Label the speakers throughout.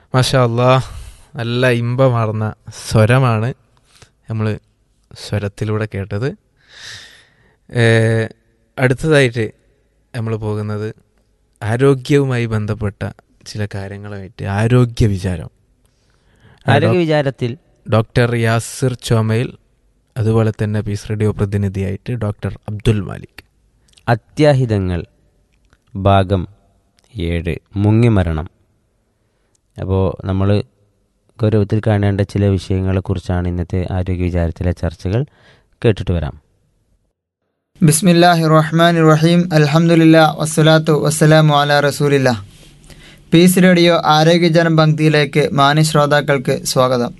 Speaker 1: മാഷാ അല്ലാ നല്ല ഇമ്പമാർന്ന സ്വരമാണ് നമ്മൾ സ്വരത്തിലൂടെ കേട്ടത് ഏഹ്, അടുത്തതായിട്ട് നമ്മൾ പോകുന്നത് ആരോഗ്യവുമായി ബന്ധപ്പെട്ട ചില കാര്യങ്ങളുമായിട്ട് ആരോഗ്യ വിചാരം ആ,
Speaker 2: ആരോഗ്യ വിചാരത്തിൽ
Speaker 1: ഡോക്ടർ യാസിർ ചോമയിൽ അതുപോലെ തന്നെ പീസ് റേഡിയോ പ്രതിനിധിയായിട്ട് ഡോക്ടർ അബ്ദുൽ മാലിക്
Speaker 2: അത്യാഹിതങ്ങൾ ഭാഗം ഏഴ് മുങ്ങിമരണം അപ്പോൾ നമ്മൾ ഗൗരവത്തിൽ കാണേണ്ട ചില വിഷയങ്ങളെക്കുറിച്ചാണ് ഇന്നത്തെ ആരോഗ്യ വിചാരത്തിലെ ചർച്ചകൾ കേട്ടിട്ട് വരാം
Speaker 3: ബിസ്മില്ലാഹി റഹ്മാൻ റഹീം അൽഹംദുലില്ലാ വസ്സലാത്തു വസ്സലാമു അല റസൂലില്ല പീസ് റേഡിയോ ആരോഗ്യജനം പങ്ക്തിയിലേക്ക് മാന്യ ശ്രോതാക്കൾക്ക് സ്വാഗതം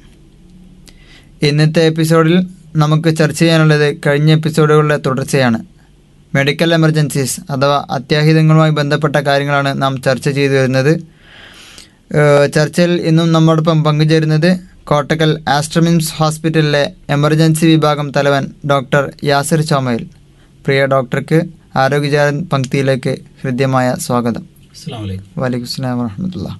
Speaker 3: ഇന്നത്തെ എപ്പിസോഡിൽ നമുക്ക് ചർച്ച ചെയ്യാനുള്ളത് കഴിഞ്ഞ എപ്പിസോഡുകളുടെ തുടർച്ചയാണ് മെഡിക്കൽ എമർജൻസീസ് അഥവാ അത്യാഹിതങ്ങളുമായി ബന്ധപ്പെട്ട കാര്യങ്ങളാണ് നാം ചർച്ച ചെയ്തു വരുന്നത് ഏഹ് ചർച്ചയിൽ ഇന്നും നമ്മോടൊപ്പം പങ്കുചേരുന്നത് കോട്ടക്കൽ ആസ്ട്രമിംസ് ഹോസ്പിറ്റലിലെ എമർജൻസി വിഭാഗം തലവൻ ഡോക്ടർ യാസിർ ചോമയിൽ പ്രിയ ഡോക്ടർക്ക് ആരോഗ്യചാരൻ പങ്ക്തിയിലേക്ക് ഹൃദ്യമായ സ്വാഗതം വലൈക്കും സ്ലാം വറഹമത്തുള്ള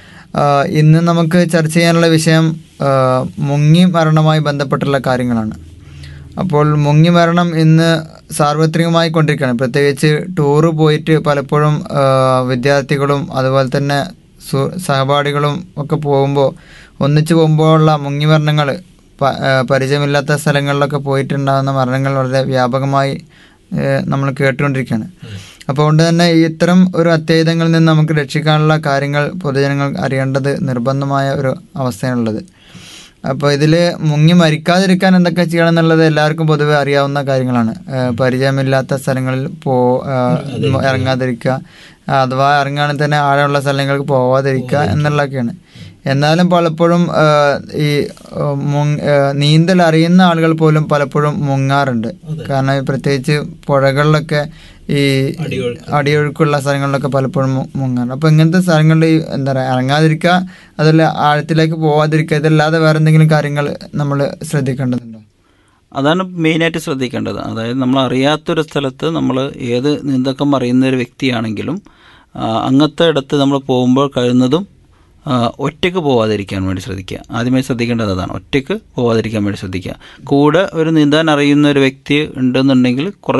Speaker 3: ഇന്ന് നമുക്ക് ചർച്ച ചെയ്യാനുള്ള വിഷയം ആ, മുങ്ങി മരണവുമായി ബന്ധപ്പെട്ടുള്ള കാര്യങ്ങളാണ് അപ്പോൾ മുങ്ങി മരണം ഇന്ന് സാർവത്രികമായി കൊണ്ടിരിക്കുകയാണ് പ്രത്യേകിച്ച് ടൂറ് പോയിട്ട് പലപ്പോഴും ആ, വിദ്യാർത്ഥികളും അതുപോലെ തന്നെ സു സഹപാഠികളും ഒക്കെ പോകുമ്പോൾ ഒന്നിച്ച് പോകുമ്പോഴുള്ള മുങ്ങി മരണങ്ങൾ പ- ആ, പരിചയമില്ലാത്ത സ്ഥലങ്ങളിലൊക്കെ പോയിട്ടുണ്ടാകുന്ന മരണങ്ങൾ വളരെ വ്യാപകമായി നമ്മൾ കേട്ടുകൊണ്ടിരിക്കുകയാണ് അപ്പോൾ അതുകൊണ്ട് തന്നെ ഈ ഇത്തരം ഒരു അത്യാഹിതങ്ങളിൽ നിന്ന് നമുക്ക് രക്ഷിക്കാനുള്ള കാര്യങ്ങൾ പൊതുജനങ്ങൾ അറിയേണ്ടത് നിർബന്ധമായ ഒരു അവസ്ഥയാണുള്ളത് അപ്പോൾ ഇതിൽ മുങ്ങി മരിക്കാതിരിക്കാൻ എന്തൊക്കെ ചെയ്യണം എന്നുള്ളത് എല്ലാവർക്കും പൊതുവെ അറിയാവുന്ന കാര്യങ്ങളാണ് ഏഹ് പരിചയമില്ലാത്ത സ്ഥലങ്ങളിൽ പോ ഏഹ് ഇറങ്ങാതിരിക്കുക അഥവാ ഇറങ്ങുകയാണെങ്കിൽ തന്നെ ആഴമുള്ള സ്ഥലങ്ങൾക്ക് പോവാതിരിക്കുക എന്നുള്ളതൊക്കെയാണ് എന്നാലും പലപ്പോഴും ഏഹ് ഈ ഏഹ് മുങ് ഏഹ് നീന്തൽ അറിയുന്ന ആളുകൾ പോലും പലപ്പോഴും മുങ്ങാറുണ്ട് കാരണം ഈ പ്രത്യേകിച്ച് പുഴകളിലൊക്കെ ഈ അടിയൊഴുക്കുള്ള സ്ഥലങ്ങളിലൊക്കെ പലപ്പോഴും മു- മുങ്ങാറുണ്ട് അപ്പോൾ ഇങ്ങനത്തെ സ്ഥലങ്ങളിൽ ഈ എന്താ പറയുക ഇറങ്ങാതിരിക്കുക അതല്ല ആഴത്തിലേക്ക് പോവാതിരിക്കുക ഇതല്ലാതെ വേറെ എന്തെങ്കിലും കാര്യങ്ങൾ നമ്മൾ ശ്രദ്ധിക്കേണ്ടതുണ്ടോ
Speaker 4: അതാണ് മെയിനായിട്ട് ശ്രദ്ധിക്കേണ്ടത് അതായത് നമ്മൾ അറിയാത്തൊരു സ്ഥലത്ത് നമ്മൾ ഏത് നീന്തക്കം അറിയുന്ന ഒരു വ്യക്തിയാണെങ്കിലും ആ, അങ്ങനത്തെ ഇടത്ത് നമ്മൾ പോകുമ്പോൾ കഴിയുന്നതും ആ, ഒറ്റയ്ക്ക് പോവാതിരിക്കാൻ വേണ്ടി ശ്രദ്ധിക്കുക ആദ്യമായി ശ്രദ്ധിക്കേണ്ടത് അതാണ് ഒറ്റയ്ക്ക് പോവാതിരിക്കാൻ വേണ്ടി ശ്രദ്ധിക്കുക കൂടെ ഒരു നീന്താൻ അറിയുന്ന ഒരു വ്യക്തി ഉണ്ടെന്നുണ്ടെങ്കിൽ കുറേ